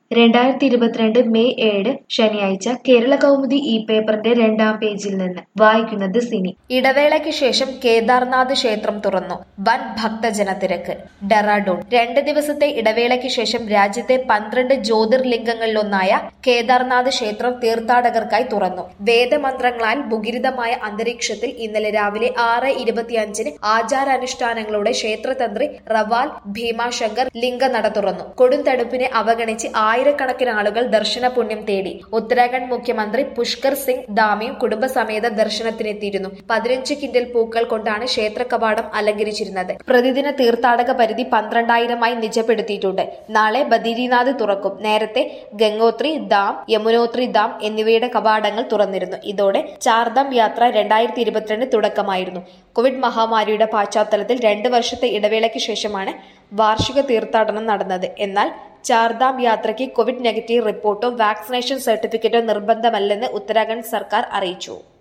രണ്ടായിരത്തി ഇരുപത്തിരണ്ട് മെയ് ഏഴ് ശനിയാഴ്ച കേരള കൗമുദി ഈ പേപ്പറിന്റെ രണ്ടാം പേജിൽ നിന്ന് വായിക്കുന്നത് സിനി ഇടവേളയ്ക്ക് ശേഷം കേദാർനാഥ് ക്ഷേത്രം തുറന്നു വൻ ഭക്തജന തിരക്ക് ഡെറാഡൂൺ രണ്ട് ദിവസത്തെ ഇടവേളയ്ക്ക് ശേഷം രാജ്യത്തെ പന്ത്രണ്ട് ജ്യോതിർലിംഗങ്ങളിലൊന്നായ കേദാർനാഥ് ക്ഷേത്രം തീർത്ഥാടകർക്കായി തുറന്നു വേദമന്ത്രങ്ങളാൽ മുഖരിതമായ അന്തരീക്ഷത്തിൽ ഇന്നലെ രാവിലെ ആറ് ഇരുപത്തിയഞ്ചിന് ആചാരാനുഷ്ഠാനങ്ങളോടെ ക്ഷേത്രതന്ത്രി റവാൽ ഭീമാശങ്കർ ലിംഗനട തുറന്നു കൊടുംതടുപ്പിനെ അവഗണിച്ച് ആയിരക്കണക്കിന് ആളുകൾ ദർശന പുണ്യം തേടി ഉത്തരാഖണ്ഡ് മുഖ്യമന്ത്രി പുഷ്കർ സിംഗ് ധാമിയും കുടുംബസമേത ദർശനത്തിനെത്തിയിരുന്നു പതിനഞ്ച് കിൻഡൽ പൂക്കൾ കൊണ്ടാണ് ക്ഷേത്ര കവാടം അലങ്കരിച്ചിരുന്നത് പ്രതിദിന തീർത്ഥാടക പരിധി പന്ത്രണ്ടായിരമായി നിജപ്പെടുത്തിയിട്ടുണ്ട് നാളെ ബദരീനാഥ് തുറക്കും നേരത്തെ ഗംഗോത്രി ദാം യമുനോത്രി ദാം എന്നിവയുടെ കവാടങ്ങൾ തുറന്നിരുന്നു ഇതോടെ ചാർധാം യാത്ര രണ്ടായിരത്തി ഇരുപത്തിരണ്ട് തുടക്കമായിരുന്നു കോവിഡ് മഹാമാരിയുടെ പശ്ചാത്തലത്തിൽ രണ്ട് വർഷത്തെ ഇടവേളയ്ക്ക് ശേഷമാണ് വാർഷിക തീർത്ഥാടനം നടന്നത് എന്നാൽ ചാർധാം യാത്രയ്ക്ക് കോവിഡ് നെഗറ്റീവ് റിപ്പോർട്ടോ വാക്സിനേഷൻ സർട്ടിഫിക്കറ്റോ നിർബന്ധമല്ലെന്ന് ഉത്തരാഖണ്ഡ് സർക്കാർ അറിയിച്ചു